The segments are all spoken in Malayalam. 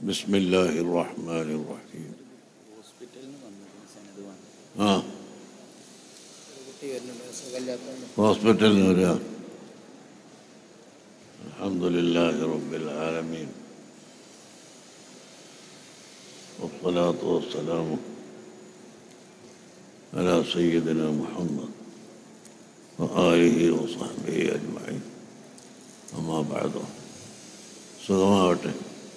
بسم الله الرحمن الرحيم ഹോസ്പിറ്റലിൽ നിന്ന് വന്നിരുന്ന സനത് വന്നു ആ കുട്ടി വരുന്നുണ്ട് സുഖമില്ലാത്തതുകൊണ്ട് ഹോസ്പിറ്റലിൽ നിന്ന് വരിക الحمد لله رب العالمين والصلاة والسلام على سيدنا محمد وآله وصحبه أجمعين أما بعد സുഖമാവട്ടെ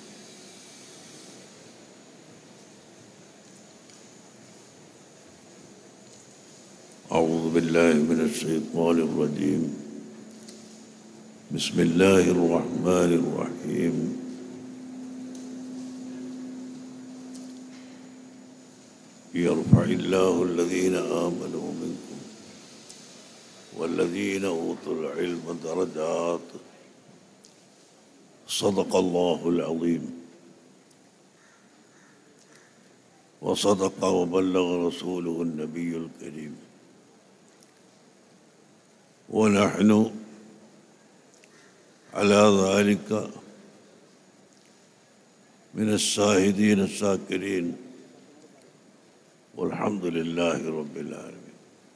أعوذ بالله من الشيطان الرجيم بسم الله الرحمن الرحيم يرفع الله الذين آمنوا منكم والذين أوتوا العلم درجات صدق الله العظيم وصدق وبلغ رسوله النبي الكريم ونحن على ذلك من الشاهدين الشاكرين والحمد لله رب العالمين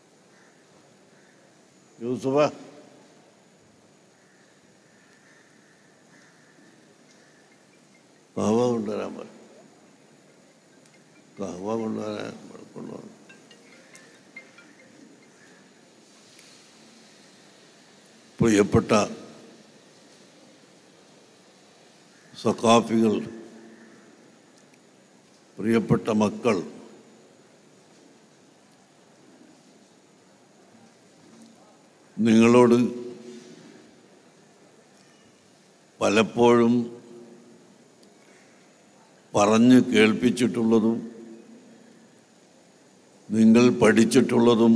يوسف കഹവ കൊണ്ടുവരാൻ പറ കഹവ കൊണ്ടുവരാൻ കൊണ്ടുവന്നു പ്രിയപ്പെട്ട സഖാഫികൾ പ്രിയപ്പെട്ട മക്കൾ നിങ്ങളോട് പലപ്പോഴും പറഞ്ഞ് കേൾപ്പിച്ചിട്ടുള്ളതും നിങ്ങൾ പഠിച്ചിട്ടുള്ളതും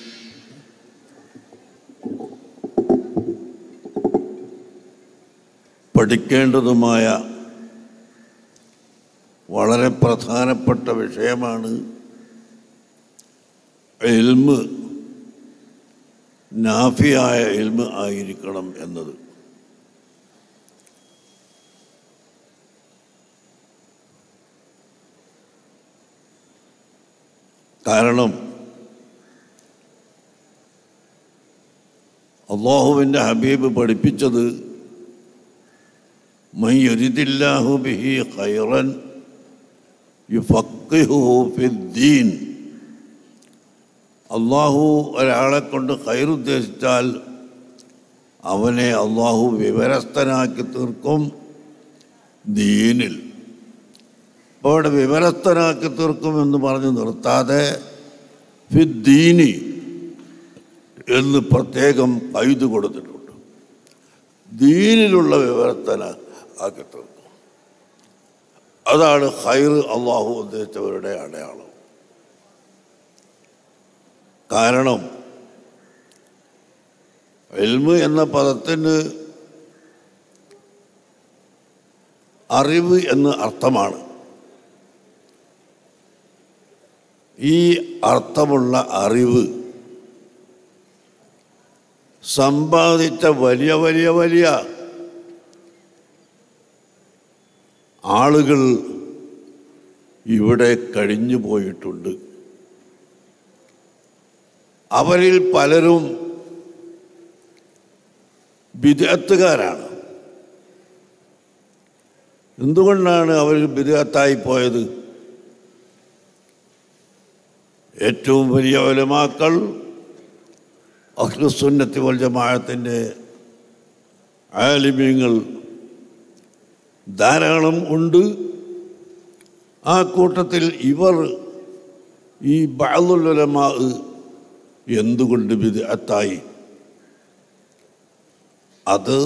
പഠിക്കേണ്ടതുമായ വളരെ പ്രധാനപ്പെട്ട വിഷയമാണ് എൽമ് നാഫിയായ എൽമ് ആയിരിക്കണം എന്നത് കാരണം അള്ളാഹുവിൻ്റെ ഹബീബ് പഠിപ്പിച്ചത് من يرد الله به خيرا يفقهه في الدين അള്ളാഹു ഒരാളെ കൊണ്ട് ഉദ്ദേശിച്ചാൽ അവനെ അള്ളാഹു വിവരസ്ഥനാക്കി തീർക്കും ദീനിൽ അപ്പോൾ അവിടെ വിവരസ്ഥനാക്കി തീർക്കും എന്ന് പറഞ്ഞ് നിർത്താതെ ഫിദ്ദീനി എന്ന് പ്രത്യേകം കൈത് കൊടുത്തിട്ടുണ്ട് ദീനിലുള്ള വിവരസ്ഥന ആക്കി തീർക്കും അതാണ് ഹൈർ അള്ളാഹു ഉദ്ദേശിച്ചവരുടെ അടയാളം കാരണം എൽമ് എന്ന പദത്തിന് അറിവ് എന്ന് അർത്ഥമാണ് ഈ അർത്ഥമുള്ള അറിവ് സമ്പാദിച്ച വലിയ വലിയ വലിയ ആളുകൾ ഇവിടെ കഴിഞ്ഞു പോയിട്ടുണ്ട് അവരിൽ പലരും വിദഗ്ധക്കാരാണ് എന്തുകൊണ്ടാണ് അവർ വിദഗ്ധായി പോയത് ഏറ്റവും വലിയ ഒലമാക്കൾ അഖ്ലുസുന്നത്തി വൽ ജമാഅത്തിൻ്റെ ആലിമ്യങ്ങൾ ധാരാളം ഉണ്ട് ആ കൂട്ടത്തിൽ ഇവർ ഈ ബാലുലമാ എന്തുകൊണ്ട് വിദഗ്ധായി അത്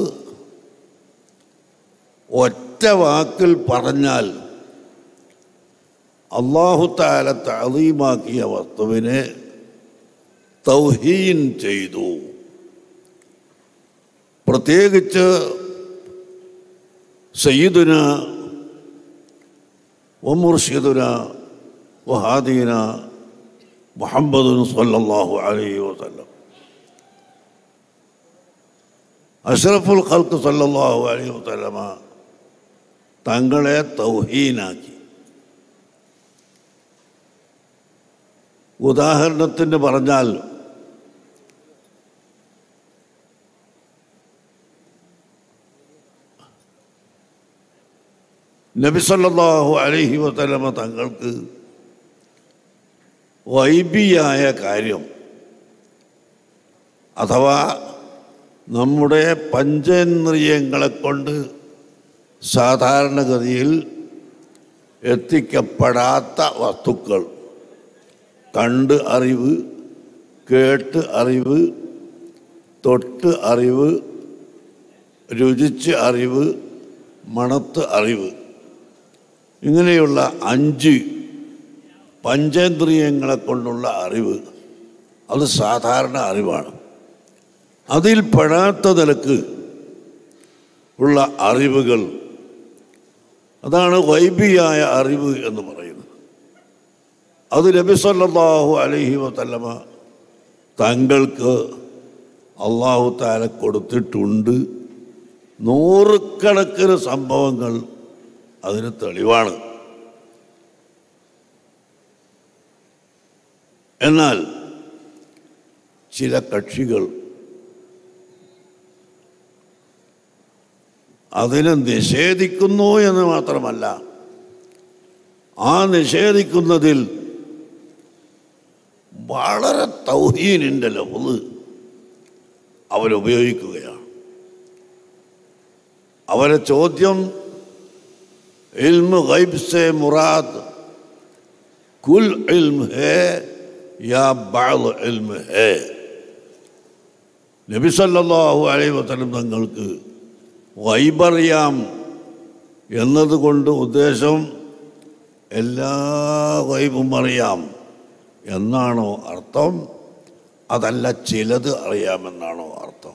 ഒറ്റ വാക്കിൽ പറഞ്ഞാൽ അള്ളാഹു താല തളീമാക്കിയ വസ്തുവിനെ തൗഹീൻ ചെയ്തു പ്രത്യേകിച്ച് സയ്യിദുന വമുർഷിദുന വഹാദീന മുഹമ്മദ് സല്ലല്ലാഹു അലൈഹി വസല്ലം അഷ്റഫുൽ ഖൽക്ക് സല്ലല്ലാഹു അലൈഹി വസല്ലമ തങ്ങളെ തൗഹീനാക്കി ഉദാഹരണത്തിന് പറഞ്ഞാൽ നബിസല്ലാഹു അലൈഹി വസല്ലമ തങ്ങൾക്ക് വൈബിയായ കാര്യം അഥവാ നമ്മുടെ പഞ്ചേന്ദ്രിയങ്ങളെ കൊണ്ട് സാധാരണഗതിയിൽ എത്തിക്കപ്പെടാത്ത വസ്തുക്കൾ കണ്ട് അറിവ് കേട്ട് അറിവ് തൊട്ട് അറിവ് രുചിച്ച് അറിവ് മണത്ത് അറിവ് ഇങ്ങനെയുള്ള അഞ്ച് പഞ്ചേന്ദ്രിയങ്ങളെ കൊണ്ടുള്ള അറിവ് അത് സാധാരണ അറിവാണ് അതിൽ പെടാത്ത നിലക്ക് ഉള്ള അറിവുകൾ അതാണ് വൈബിയായ അറിവ് എന്ന് പറയുന്നത് അത് നബി സല്ലല്ലാഹു അലൈഹി വസല്ലമ തങ്ങൾക്ക് അള്ളാഹു താല കൊടുത്തിട്ടുണ്ട് നൂറുകണക്കിന് സംഭവങ്ങൾ അതിന് തെളിവാണ് എന്നാൽ ചില കക്ഷികൾ അതിനെ നിഷേധിക്കുന്നു എന്ന് മാത്രമല്ല ആ നിഷേധിക്കുന്നതിൽ വളരെ തൗഹീനിൻ്റെ ലഫ്ള് അവരുപയോഗിക്കുകയാണ് അവരെ ചോദ്യം ഇൽമ ഗൈബ് സെ മുറാദ് കുൽ ഇൽമ ഹേ യാ ബഅദ് ഇൽമ ഹേ നബി സല്ലല്ലാഹു അലൈഹി വസല്ലം തങ്ങൾക്ക് വൈബറിയാം എന്നതുകൊണ്ട് ഉദ്ദേശം എല്ലാ വൈബും അറിയാം എന്നാണോ അർത്ഥം അതല്ല ചിലത് അറിയാമെന്നാണോ അർത്ഥം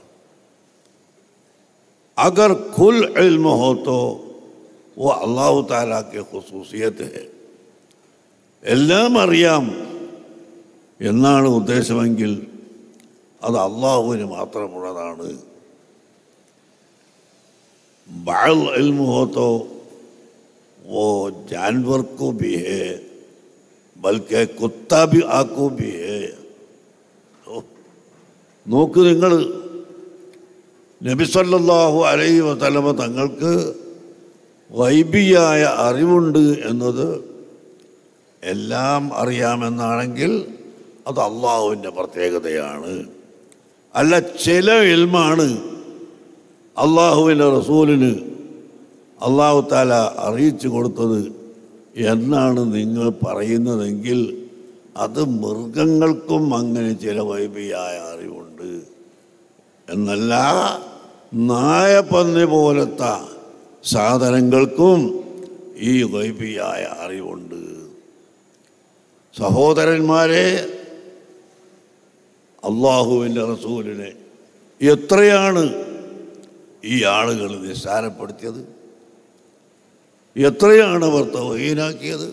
अगर कुल इल्म हो तो वो അള്ളാഹു താല के खसूसियत है എല്ലാം അറിയാം എന്നാണ് ഉദ്ദേശമെങ്കിൽ അത് അള്ളാഹുവിന് മാത്രമുള്ളതാണ് बाल इल्म हो तो वो जानवर को भी है बल्कि कुत्ता भी आको भी है ഓ, നോക്ക് നിങ്ങൾ നബിസല്ലാഹു അലൈഹി വസല്ലമ തങ്ങൾക്ക് വൈബിയായ അറിവുണ്ട് എന്നത് എല്ലാം അറിയാമെന്നാണെങ്കിൽ അത് അള്ളാഹുവിൻ്റെ പ്രത്യേകതയാണ് അല്ല ചില ഇൽമാണ് അള്ളാഹുവിൻ്റെ റസൂലിന് അള്ളാഹു താല അറിയിച്ചു കൊടുത്തത് എന്നാണ് നിങ്ങൾ പറയുന്നതെങ്കിൽ അത് മൃഗങ്ങൾക്കും അങ്ങനെ ചില വൈബിയായ അറിവുണ്ട് എന്നല്ല നായപ്പന്നി പോലത്തെ സാധനങ്ങൾക്കും ഈ വൈബിയായ അറിവുണ്ട് സഹോദരന്മാരെ അള്ളാഹുവിൻ്റെ റസൂലിനെ എത്രയാണ് ഈ ആളുകൾ നിസ്സാരപ്പെടുത്തിയത് എത്രയാണ് അവർ തൗഹീനാക്കിയത്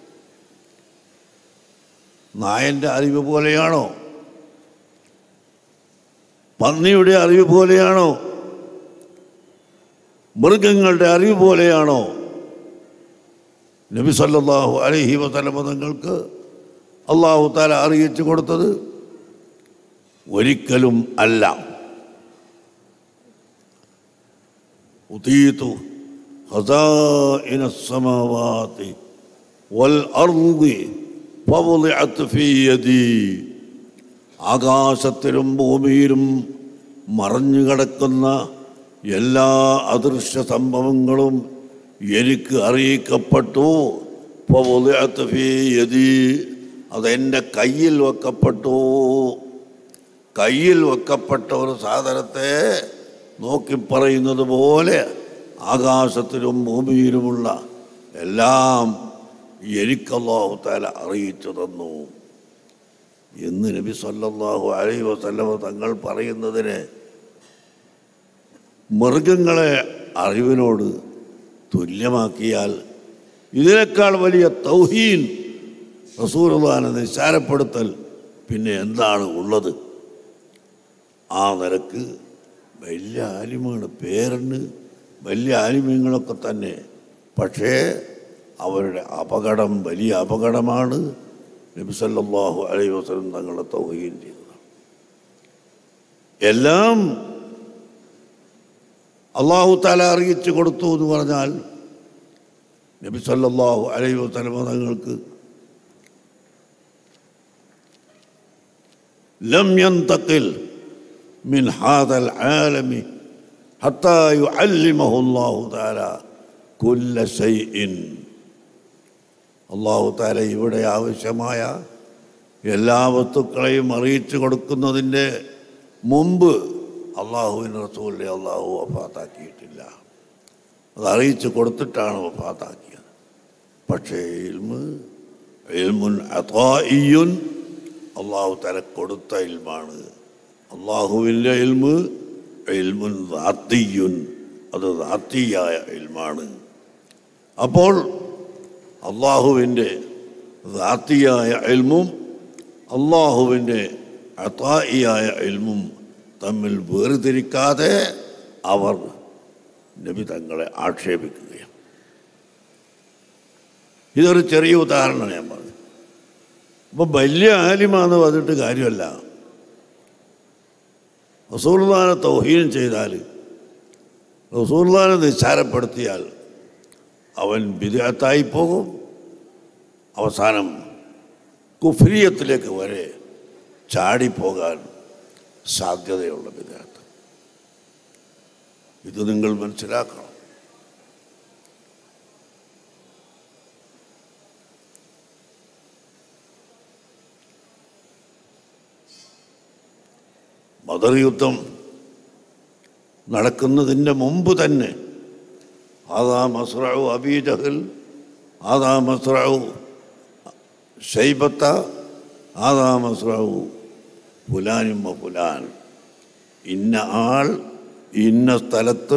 നായൻ്റെ അറിവ് പോലെയാണോ പന്നിയുടെ അറിവ് പോലെയാണോ മൃഗങ്ങളുടെ അറിവ് പോലെയാണോ നബി സല്ലല്ലാഹു അലൈഹി വസല്ലമ തങ്ങൾക്ക് അള്ളാഹു താല അറിയിച്ചു കൊടുത്തത് ഒരിക്കലും അല്ല ഉതീതു خزائن السماوات والأرض فوضعت في يدي ആകാശത്തിലും ഭൂമിയിലും മറഞ്ഞു കിടക്കുന്ന എല്ലാ അദൃശ്യ സംഭവങ്ങളും എനിക്ക് അറിയിക്കപ്പെട്ടു ഫവദിഅത് ഫീ യദി അതെൻ്റെ കയ്യിൽ വെക്കപ്പെട്ടു കയ്യിൽ വെക്കപ്പെട്ട ഒരു സാധനത്തെ നോക്കി പറയുന്നത് പോലെ ആകാശത്തിലും ഭൂമിയിലുമുള്ള എല്ലാം എനിക്കല്ലാഹു താല അറിയിച്ചു തന്നു എന്ന് നബി സല്ലല്ലാഹു അലൈഹി വസല്ലമ തങ്ങൾ പറയുന്നതിന് മൃഗങ്ങളെ അറിവിനോട് തുല്യമാക്കിയാൽ ഇതിനേക്കാൾ വലിയ തൗഹീൻ റസൂലുള്ളാനെ നിസ്സാരപ്പെടുത്തൽ പിന്നെ എന്താണ് ഉള്ളത് ആ നിരക്ക് വലിയ ആലിമാണ് പേരന് വലിയ ആലിമ്യങ്ങളൊക്കെ തന്നെ പക്ഷേ അവരുടെ അപകടം വലിയ അപകടമാണ് നബി സല്ലല്ലാഹു അലൈഹി വസല്ലം തങ്ങളെ തൗഹീൻ ചെയ്തത് എല്ലാം അള്ളാഹു താല അറിയിച്ചു കൊടുത്തു എന്ന് പറഞ്ഞാൽ നബി സല്ലല്ലാഹു അലൈഹി വസല്ലം തങ്ങൾക്ക് ലം യന്തഖിൽ മിൻ ഹാദൽ ആലമി ഹത്താ യുഅല്ലിമഹു അല്ലാഹു തആല കുല്ല ഷൈഇൻ അള്ളാഹു താല ഇവിടെ ആവശ്യമായ എല്ലാ വസ്തുക്കളെയും അറിയിച്ചു കൊടുക്കുന്നതിൻ്റെ മുമ്പ് അള്ളാഹുവിൻ്റെ റസൂലിനെ അള്ളാഹു വഫാത്താക്കിയിട്ടില്ല അത് അറിയിച്ചു കൊടുത്തിട്ടാണ് വഫാത്താക്കിയത് പക്ഷേ ഇൽമ് ഇൽമുൻ അതായിയുൻ അള്ളാഹു തല കൊടുത്ത ഇൽമാണ് അള്ളാഹുവിൻ്റെ ഇൽമ് ഇൽമുൻ ദാത്തിയുൻ അത് ദാത്തിയായ ഇൽമാണ് അപ്പോൾ അള്ളാഹുവിൻ്റെ ദാത്തിയായ ഇൽമും അള്ളാഹുവിൻ്റെ അതായിയായ ഇൽമും തമ്മിൽ വേർതിരിക്കാതെ അവർ നബി തങ്ങളെ ആക്ഷേപിക്കുകയാണ് ഇതൊരു ചെറിയ ഉദാഹരണം ഞാൻ പറഞ്ഞു അപ്പോൾ വലിയ ആലിമാന്ന് പറഞ്ഞിട്ട് കാര്യമല്ല റസൂർദാനെ തൗഹീനം ചെയ്താൽ റസൂർദാനെ നിസ്സാരപ്പെടുത്തിയാൽ അവൻ വിദേഹത്തായി പോകും അവസാനം കുഫ്രിയത്തിലേക്ക് വരെ ചാടിപ്പോകാൻ സാധ്യതയുള്ള വിദേഹത്ത് ഇത് നിങ്ങൾ മനസ്സിലാക്കണം ബദർ യുദ്ധം നടക്കുന്നതിൻ്റെ മുമ്പ് തന്നെ ആദാ മസ്രഉ അബീ ജഹൽ ആദാ മസ്രഉ ഷൈബത്ത ആദാ മസ്രഉ ഫുലാനിമ്മ ഫുലാൻ ഇന്ന ആൾ ഇന്ന സ്ഥലത്ത്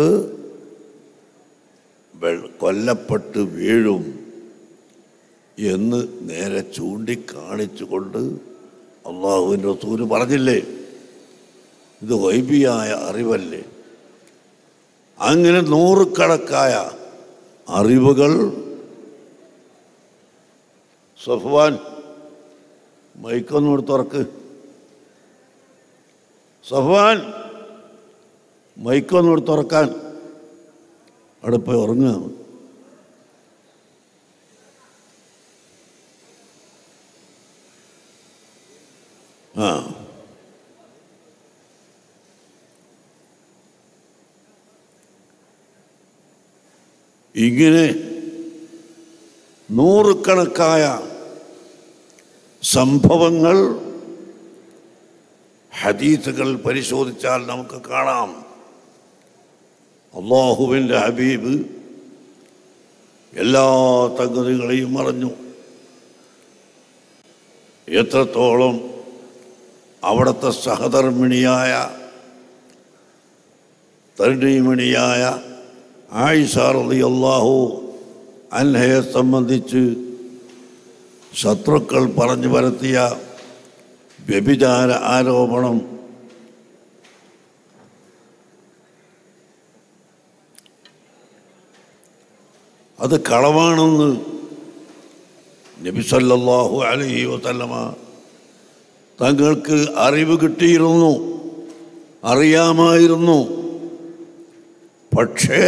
വെ- കൊല്ലപ്പെട്ട് വീഴും എന്ന് നേരെ ചൂണ്ടിക്കാണിച്ചുകൊണ്ട് അള്ളാഹുവിൻ്റെ റസൂല് പറഞ്ഞില്ലേ ഇത് വൈബിയായ അറിവല്ലേ അങ്ങനെ നൂറുകണക്കായ അറിവുകൾ സഫ്വാൻ മൈക്കൊന്നും തുറക്ക് സഫ്വാൻ മൈക്കൊന്നും തുറക്കാൻ അവിടെ പോയി ഉറങ്ങുക ആ ഇങ്ങനെ നൂറുകണക്കായ സംഭവങ്ങൾ ഹദീസുകൾ പരിശോധിച്ചാൽ നമുക്ക് കാണാം അള്ളാഹുവിൻ്റെ ഹബീബ് എല്ലാ തകതികളെയും അറിഞ്ഞു എത്രത്തോളം അവിടുത്തെ സഹധർമ്മിണിയായ തരുണീമണിയായ ആയിഷ റളിയല്ലാഹു അൻഹയെ സംബന്ധിച്ച് ശത്രുക്കൾ പറഞ്ഞു പരത്തിയ വ്യഭിചാര ആരോപണം അത് കളവാണെന്ന് നബി സല്ലല്ലാഹു അലൈഹി വസല്ലമ തങ്ങൾക്ക് അറിവ് കിട്ടിയിരുന്നു അറിയാമായിരുന്നു പക്ഷേ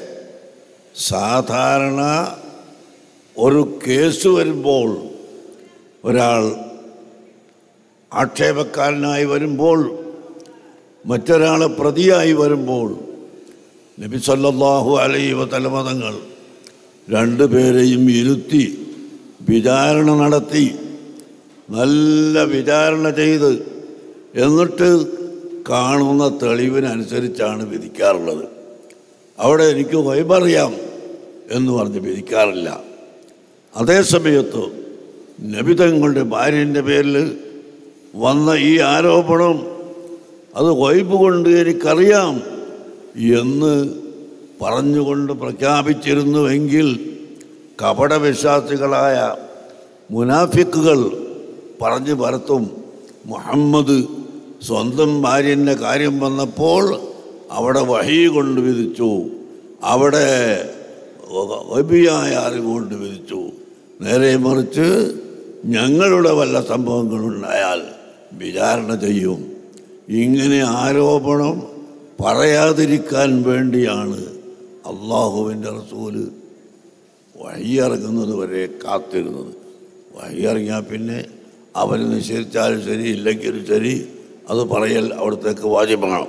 സാധാരണ ഒരു കേസ് വരുമ്പോൾ ഒരാൾ ആക്ഷേപക്കാരനായി വരുമ്പോൾ മറ്റൊരാളെ പ്രതിയായി വരുമ്പോൾ നബി സല്ലല്ലാഹു അലൈഹി വസല്ലമ തങ്ങൾ രണ്ടുപേരെയും ഇരുത്തി വിചാരണ നടത്തി നല്ല വിചാരണ ചെയ്ത് എന്നിട്ട് കാണുന്ന തെളിവിനനുസരിച്ചാണ് വിധിക്കാറുള്ളത് അവിടെ എനിക്ക് വൈബറിയാം എന്ന് പറഞ്ഞ് വിധിക്കാറില്ല അതേ സമയത്ത് നബിതങ്ങളുടെ ഭാര്യൻ്റെ പേരിൽ വന്ന ഈ ആരോപണം അത് വൈബ് കൊണ്ട് എനിക്കറിയാം എന്ന് പറഞ്ഞുകൊണ്ട് പ്രഖ്യാപിച്ചിരുന്നുവെങ്കിൽ കപടവിശ്വാസികളായ മുനാഫിക്കുകൾ പറഞ്ഞു പരത്തും മുഹമ്മദ് സ്വന്തം ഭാര്യൻ്റെ കാര്യം വന്നപ്പോൾ അവിടെ വഹി കൊണ്ട് വിധിച്ചു അവിടെ ഗൈബിയായ അറിവുകൊണ്ട് വിധിച്ചു നേരെ മറിച്ച് ഞങ്ങളുടെ വല്ല സംഭവങ്ങളുണ്ടായാൽ വിചാരണ ചെയ്യും ഇങ്ങനെ ആരോപണം പറയാതിരിക്കാൻ വേണ്ടിയാണ് അള്ളാഹുവിൻ്റെ റസൂല് വഴിയിറങ്ങുന്നത് വരെ കാത്തിരുന്നത് വഴിയിറങ്ങിയാൽ പിന്നെ അവർ നിഷേധിച്ചാലും ശരി ഇല്ലെങ്കിലും ശരി അത് പറയൽ അവിടത്തേക്ക് വാജിബമാണ്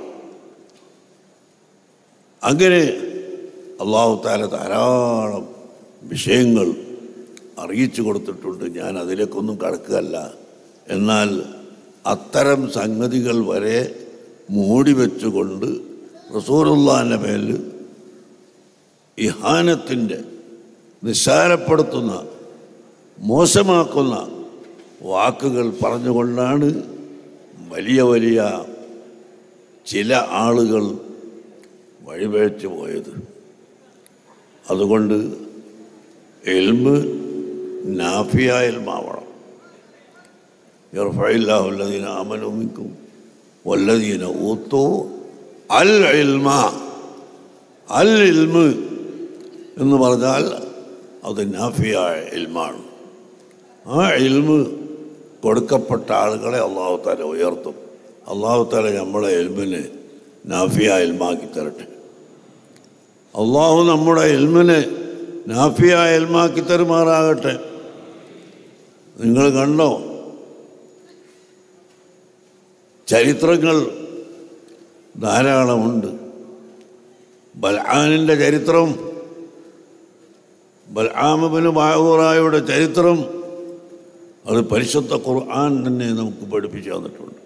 അങ്ങനെ അള്ളാഹു താല ധാരാളം വിഷയങ്ങൾ അറിയിച്ചു കൊടുത്തിട്ടുണ്ട് ഞാൻ അതിലേക്കൊന്നും കടക്കുകയല്ല എന്നാൽ അത്തരം സംഗതികൾ വരെ മൂടി വെച്ചുകൊണ്ട് റസൂറുല്ലാൻ്റെ മേൽ ഇഹാനത്തിൻ്റെ നിസ്സാരപ്പെടുത്തുന്ന മോശമാക്കുന്ന വാക്കുകൾ പറഞ്ഞുകൊണ്ടാണ് വലിയ വലിയ ചില ആളുകൾ വഴിപഴച്ചു പോയത് അതുകൊണ്ട് എൽമ് നാഫിയ എൽമാവണം ഇർഫയില്ലാഹുല്ലദീന ആമനുമിക്കും വല്ലദീന ഊത്തോ അൽ ഇൽമ അൽ ഇൽമ് എന്ന് പറഞ്ഞാൽ അത് നാഫിയായ ഇൽമാണ് ആ ഇൽമ് കൊടുക്കപ്പെട്ട ആളുകളെ അള്ളാഹു താല ഉയർത്തും അള്ളാഹു താല നമ്മളെ എൽമിനെ നാഫിയ ഇൽമാക്കി തരട്ടെ അള്ളാഹു നമ്മുടെ എൽമിനെ നാഫിയ എൽമാക്കി തരുമാറാകട്ടെ നിങ്ങൾ കണ്ടോ ചരിത്രങ്ങൾ ധാരാളമുണ്ട് ബൽആനിൻ്റെ ചരിത്രം ബൽആമബിന് ബാഹുറായുടെ ചരിത്രം അത് പരിശുദ്ധ ഖുർആൻ തന്നെ നമുക്ക് പഠിപ്പിച്ചു തന്നിട്ടുണ്ട്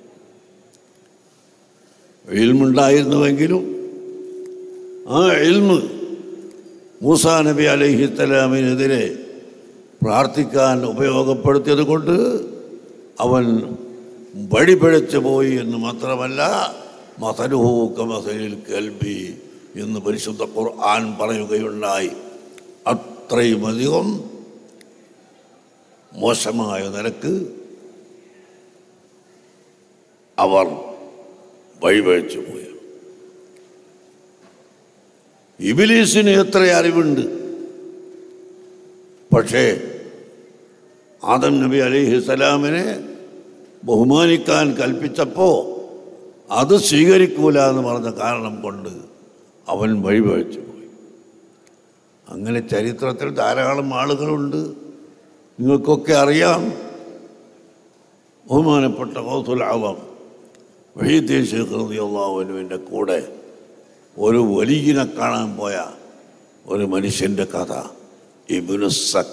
ഇൽമുണ്ടായിരുന്നുവെങ്കിലും ആ ഇൽമ് മൂസാ നബി അലഹിത്തലാമിനെതിരെ പ്രാർത്ഥിക്കാൻ ഉപയോഗപ്പെടുത്തിയത് കൊണ്ട് അവൻ വഴിപിഴച്ചു പോയി എന്ന് മാത്രമല്ല മസലുഹൂക്ക മസലിൽ കൽബി എന്ന് പരിശുദ്ധ ഖുർആൻ പറയുകയുണ്ടായി അത്രയും അധികം മോശമായ നിലക്ക് അവർ വഴിപഴിച്ചു പോയി ഇബിലീസിന് എത്ര അറിവുണ്ട് പക്ഷേ ആദം നബി അലിഹിസലാമിനെ ബഹുമാനിക്കാൻ കൽപ്പിച്ചപ്പോൾ അത് സ്വീകരിക്കൂല എന്ന് പറഞ്ഞ കാരണം കൊണ്ട് അവൻ വഴിപഴിച്ചു പോയി അങ്ങനെ ചരിത്രത്തിൽ ധാരാളം ആളുകളുണ്ട് നിങ്ങൾക്കൊക്കെ അറിയാം ബഹുമാനപ്പെട്ട കൗസുൽ ആവാം വഹീദ്ദീൻ ഷേഖ് റളിയല്ലാഹുവിൻ്റെ കൂടെ ഒരു വലിയനെ കാണാൻ പോയ ഒരു മനുഷ്യൻ്റെ കഥ ഇബ്നു സക്ക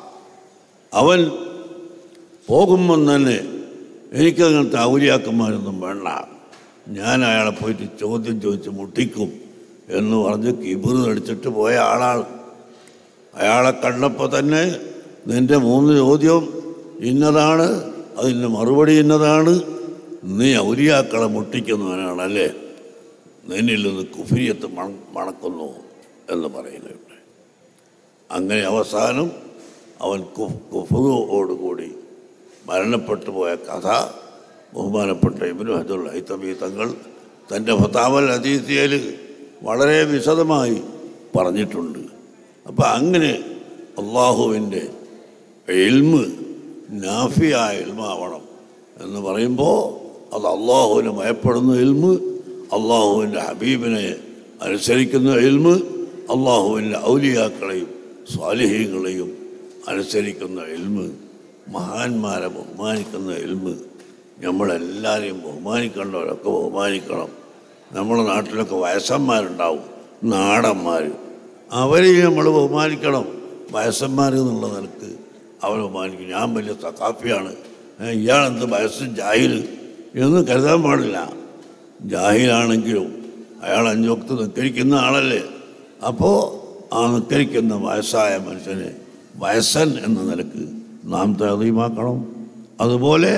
അവൻ പോകുമ്പം തന്നെ എനിക്കങ്ങനത്തെ ഔലിയാക്കന്മാരൊന്നും വേണ്ട ഞാൻ അയാളെ പോയിട്ട് ചോദ്യം ചോദിച്ച് മുട്ടിക്കും എന്ന് പറഞ്ഞ് കിബിർ അടിച്ചിട്ട് പോയ ആളാണ് അയാളെ കണ്ടപ്പോൾ തന്നെ നിൻ്റെ മൂന്ന് ചോദ്യം ഇന്നതാണ് അതിൻ്റെ മറുപടി ഇന്നതാണ് നീ ഔലിയാക്കളെ മുട്ടിക്കുന്നവനാണല്ലേ നിന്നിൽ നിന്ന് കുഫിരിയത്ത് മണ മണക്കുന്നു എന്ന് പറയുന്നുണ്ട് അങ്ങനെ അവസാനം അവൻ കുഫുറോടുകൂടി മരണപ്പെട്ടു പോയ കഥ ബഹുമാനപ്പെട്ട ഇബിനു ഹജുൽ ഹൈത്തമി തങ്ങൾ തൻ്റെ ഫതാവൽ അതീതിയൽ വളരെ വിശദമായി പറഞ്ഞിട്ടുണ്ട് അപ്പം അങ്ങനെ അള്ളാഹുവിൻ്റെ എൽമ് നാഫിയായ എൽമാവണം എന്ന് പറയുമ്പോൾ അത് അള്ളാഹുവിന് ഭയപ്പെടുന്ന എൽമ് അള്ളാഹുവിൻ്റെ ഹബീബിനെ അനുസരിക്കുന്ന എൽമ് അള്ളാഹുവിൻ്റെ ഔലിയാക്കളെയും സ്വാലിഹീങ്ങളെയും അനുസരിക്കുന്ന എൽമ് മഹാന്മാരെ ബഹുമാനിക്കുന്ന എൽമ് നമ്മളെല്ലാവരെയും ബഹുമാനിക്കേണ്ടവരൊക്കെ ബഹുമാനിക്കണം നമ്മുടെ നാട്ടിലൊക്കെ വയസ്സന്മാരുണ്ടാവും നാടന്മാർ അവരെയും നമ്മൾ ബഹുമാനിക്കണം വയസ്സന്മാർ എന്നുള്ള നിലക്ക് അവരെ ബഹുമാനിക്കും ഞാൻ വലിയ സക്കാഫിയാണ് ഏ, ഇയാളെന്ത് വയസ്സ് ജാഹിൽ എന്ന് കരുതാൻ പാടില്ല ജാഹിലാണെങ്കിലും അയാൾ അഞ്ചൊക്ത് നിക്കരിക്കുന്ന ആളല്ലേ അപ്പോൾ ആ നിക്കരിക്കുന്ന വയസ്സായ മനുഷ്യനെ വയസ്സൻ എന്ന നിലക്ക് നാം തേതീമാക്കണം അതുപോലെ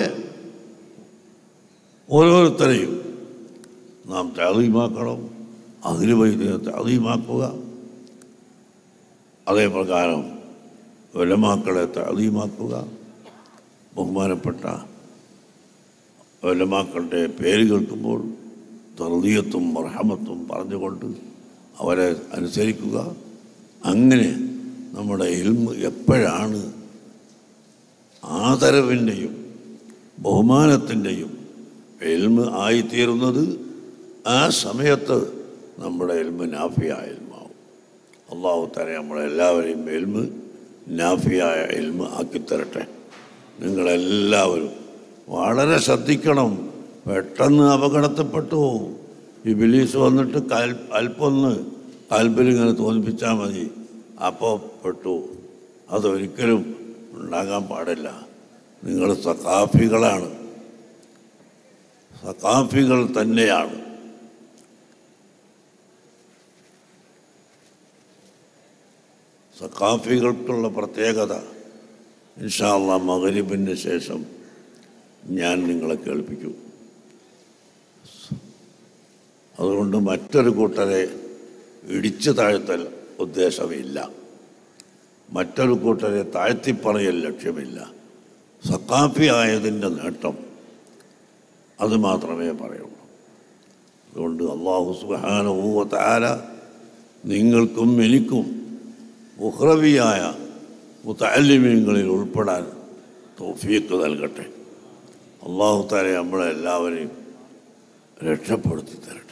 ഓരോരുത്തരെയും നാം തേതീമാക്കണം അഖിലവൈദ്യ തേതീമാക്കുക അതേ പ്രകാരം വലമാക്കളെ തേതീമാക്കുക ബഹുമാനപ്പെട്ട വലമാക്കളുടെ പേര് കേൾക്കുമ്പോൾ തർദീയത്തും മർഹമത്തും പറഞ്ഞുകൊണ്ട് അവരെ അനുസരിക്കുക അങ്ങനെ നമ്മുടെ ഇൽമ് എപ്പോഴാണ് ആദരവിൻ്റെയും ബഹുമാനത്തിൻ്റെയും എൽമ് ആയിത്തീരുന്നത് ആ സമയത്ത് നമ്മുടെ എൽമ് നാഫിയായ എൽമാവും അള്ളാഹു തരെ നമ്മളെല്ലാവരെയും എൽമ് നാഫിയായ എൽമ് ആക്കിത്തരട്ടെ നിങ്ങളെല്ലാവരും വളരെ ശ്രദ്ധിക്കണം പെട്ടെന്ന് അപകടത്തിൽപ്പെട്ടു പോകും ഈ ബിലീസ് വന്നിട്ട് കാൽ അല്പൊന്ന് കാൽബിൽ ഇങ്ങനെ തോന്നിപ്പിച്ചാൽ മതി അപ്പോൾ പെട്ടു അതൊരിക്കലും ഉണ്ടാകാൻ പാടില്ല നിങ്ങൾ സഖാഫികളാണ് സഖാഫികൾ തന്നെയാണ് സഖാഫികൾക്കുള്ള പ്രത്യേകത ഇൻഷാല്ല മകരിബിന് ശേഷം ഞാൻ നിങ്ങളെ കേൾപ്പിക്കും അതുകൊണ്ട് മറ്റൊരു കൂട്ടരെ ഇടിച്ചു താഴ്ത്തൽ ഉദ്ദേശമില്ല മറ്റൊരു കൂട്ടരെ താഴ്ത്തിപ്പറയൽ ലക്ഷ്യമില്ല സക്കാഫി ആയതിൻ്റെ നേട്ടം അത് മാത്രമേ പറയുള്ളൂ അതുകൊണ്ട് അള്ളാഹു സുബാനൂവ താര നിങ്ങൾക്കും എനിക്കും ഉഹ്രവിയായ മുത്താലിമ്യങ്ങളിൽ ഉൾപ്പെടാൻ തോഫീക്ക് നൽകട്ടെ അള്ളാഹു താരെ നമ്മളെല്ലാവരെയും രക്ഷപ്പെടുത്തി തരട്ടെ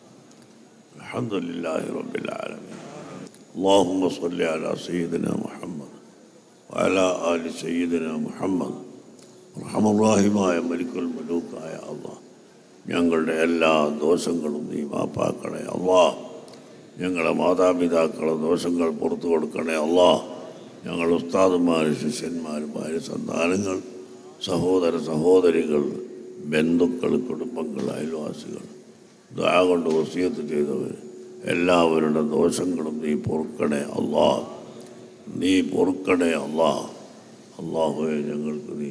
അലഹമുല്ലാഹി റബ്ബിൽ ആലമീൻ اللهم صل على سيدنا محمد وعلى آل سيدنا محمد റഹമുറാഹിമായ മലിക്കുൽ മലൂക്കായ അള്ളാഹ് ഞങ്ങളുടെ എല്ലാ ദോഷങ്ങളും നീ മാപ്പാക്കണേ അള്ളാഹ് ഞങ്ങളുടെ മാതാപിതാക്കളെ ദോഷങ്ങൾ പുറത്തു കൊടുക്കണേ അള്ളാഹ് ഞങ്ങൾ ഉസ്താദുമാർ ശിഷ്യന്മാർ ഭാര്യ സന്താനങ്ങൾ സഹോദര സഹോദരികൾ ബന്ധുക്കൾ കുടുംബങ്ങൾ അയൽവാസികൾ ദാ കൊണ്ട് വസിയത്ത് ചെയ്തവർ എല്ലാവരുടെ ദോഷങ്ങളും നീ പൊറുക്കണേ അള്ളാ നീ പൊറുക്കണേ അള്ളാ അള്ളാഹുവെ ഞങ്ങൾക്ക് നീ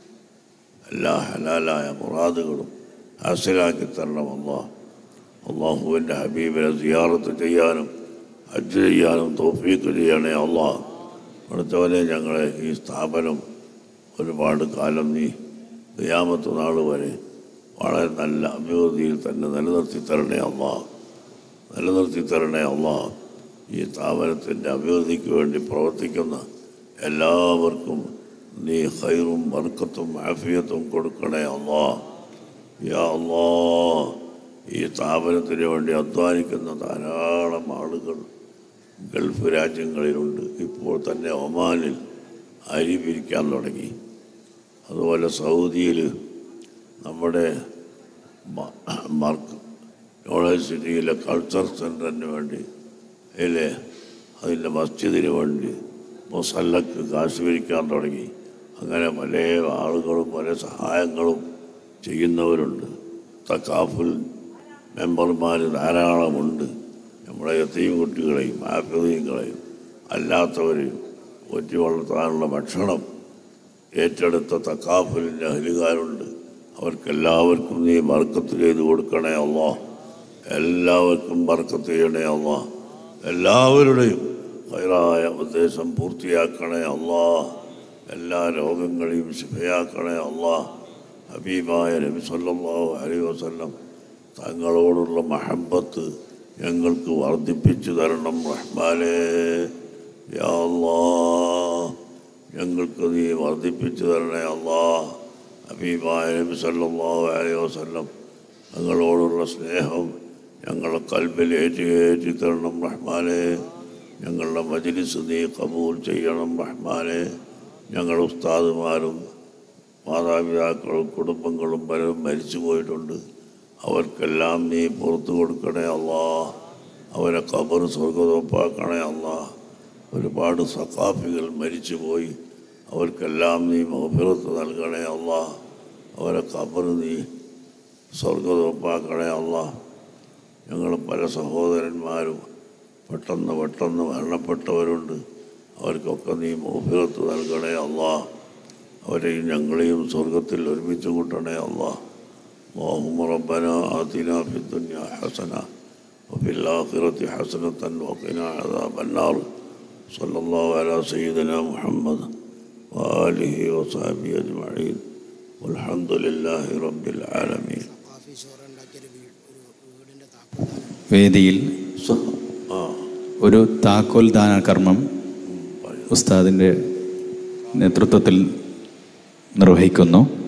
എല്ലാ ഹലാലായ മുറാദുകളും ഹാസിലാക്കി തരണം അള്ളാ അള്ളാഹുവിൻ്റെ ഹബീബിനെ സിയാറത്ത് ചെയ്യാനും ഹജ്ജ് ചെയ്യാനും തോഫീക്ക് ചെയ്യണേ അള്ളാ അടുത്തവനെ ഞങ്ങളെ ഈ സ്ഥാപനം ഒരുപാട് കാലം നീ ഖിയാമത്ത് നാൾ വരെ വളരെ നല്ല അഭിവൃദ്ധിയിൽ തന്നെ നിലനിർത്തി തരണേ അള്ളാ നിലനിർത്തി തരണേ അള്ളാ ഈ സ്ഥാപനത്തിൻ്റെ അഭിവൃദ്ധിക്ക് വേണ്ടി പ്രവർത്തിക്കുന്ന എല്ലാവർക്കും നീ ഹൈറും വർക്കത്തും ആഫിയത്തും കൊടുക്കണേ അള്ളാ യാ അള്ളാ ഈ സ്ഥാപനത്തിന് വേണ്ടി അധ്വാനിക്കുന്ന ധാരാളം ആളുകൾ ഗൾഫ് രാജ്യങ്ങളിലുണ്ട് ഇപ്പോൾ തന്നെ ഒമാനിൽ അരി പിരിക്കാൻ തുടങ്ങി അതുപോലെ സൗദിയിൽ നമ്മുടെ മ- മാർക്ക് യൂണിവേഴ്സിറ്റിയിലെ കൾച്ചർ സെൻറ്ററിന് വേണ്ടി അതിലെ അതിൻ്റെ മസ്ജിദിന് വേണ്ടി മുസല്ലക്ക് കാശ് പിരിക്കാൻ തുടങ്ങി അങ്ങനെ പല ആളുകളും പല സഹായങ്ങളും ചെയ്യുന്നവരുണ്ട് തക്കാഫുൽ മെമ്പർമാർ ധാരാളമുണ്ട് നമ്മുടെ എത്തിയും കുട്ടികളെയും ആഫ്രീങ്ങളെയും അല്ലാത്തവരെയും ഒറ്റ വളർത്താനുള്ള ഭക്ഷണം ഏറ്റെടുത്ത തക്കാഫലിൻ്റെ അഹലുകാരുണ്ട് അവർക്കെല്ലാവർക്കും നീ ബർക്കത്ത് ചെയ്ത് കൊടുക്കണേ അള്ളാ എല്ലാവർക്കും ബർക്കത്ത് ചെയ്യണേ അള്ളാ എല്ലാവരുടെയും ഹൈറായ ഉദ്ദേശം പൂർത്തിയാക്കണേ അള്ളാ എല്ലാ രോഗങ്ങളെയും ശിഫയാക്കണേ അള്ളാ ഹബീബായ നബി സല്ലല്ലാഹു അലൈഹി വസല്ലം തങ്ങളോടുള്ള മഹബത്ത് ഞങ്ങൾക്ക് വർദ്ധിപ്പിച്ചു തരണം റഹ്മാനേ യാ അല്ലാ ഞങ്ങൾക്ക് നീ വർദ്ധിപ്പിച്ചു തരണേ അള്ളാ ഹബീബായ നബി സല്ലല്ലാഹു അലൈഹി വസല്ലം തങ്ങളോടുള്ള സ്നേഹം ഞങ്ങളെ കൽബിൽ ഏറ്റി ഏറ്റി തരണം റഹ്മാനെ ഞങ്ങളുടെ മജ്ലിസ് നീ കബൂൽ ചെയ്യണം റഹ്മാനെ ഞങ്ങൾ ഉസ്താദുമാരും മാതാപിതാക്കളും കുടുംബങ്ങളും പലരും മരിച്ചു പോയിട്ടുണ്ട് അവർക്കെല്ലാം നീ പുറത്തു കൊടുക്കണേ അല്ലാ അവരെ കബർ സ്വർഗതോപ്പാക്കണേ അല്ലാ ഒരുപാട് സഖാഫികൾ മരിച്ചുപോയി അവർക്കെല്ലാം നീ മഹഫിറത്ത് നൽകണേ അല്ലാ അവരെ കബർ നീ സ്വർഗതോപ്പാക്കണേ അല്ലാ ഞങ്ങൾ പല സഹോദരന്മാരും പെട്ടെന്ന് പെട്ടെന്ന് മരണപ്പെട്ടവരുണ്ട് അവർക്കൊക്കെ നീ മോഫിറത്ത് നൽകണേ അല്ലാ അവരെയും ഞങ്ങളെയും സ്വർഗത്തിൽ ഒരുമിച്ച് കൂട്ടണേ അല്ലാ اللهم ربنا آتنا في الدنيا حسنة وفي الآخرة حسنة وقنا عذاب النار صلى الله على سيدنا محمد وآله وصحبه أجمعين والحمد لله رب العالمين കാഫി ഷോർ ഉണ്ടാക്കിയൊരു വീട് ഒരു വീടിൻ്റെ താക്കോലാണ് വേദിയിൽ صح. آه. ഒരു താക്കോൽ ദാന കർമ്മം ഉസ്താദിൻ്റെ നേതൃത്വത്തിൽ നിർവഹിക്കുന്നു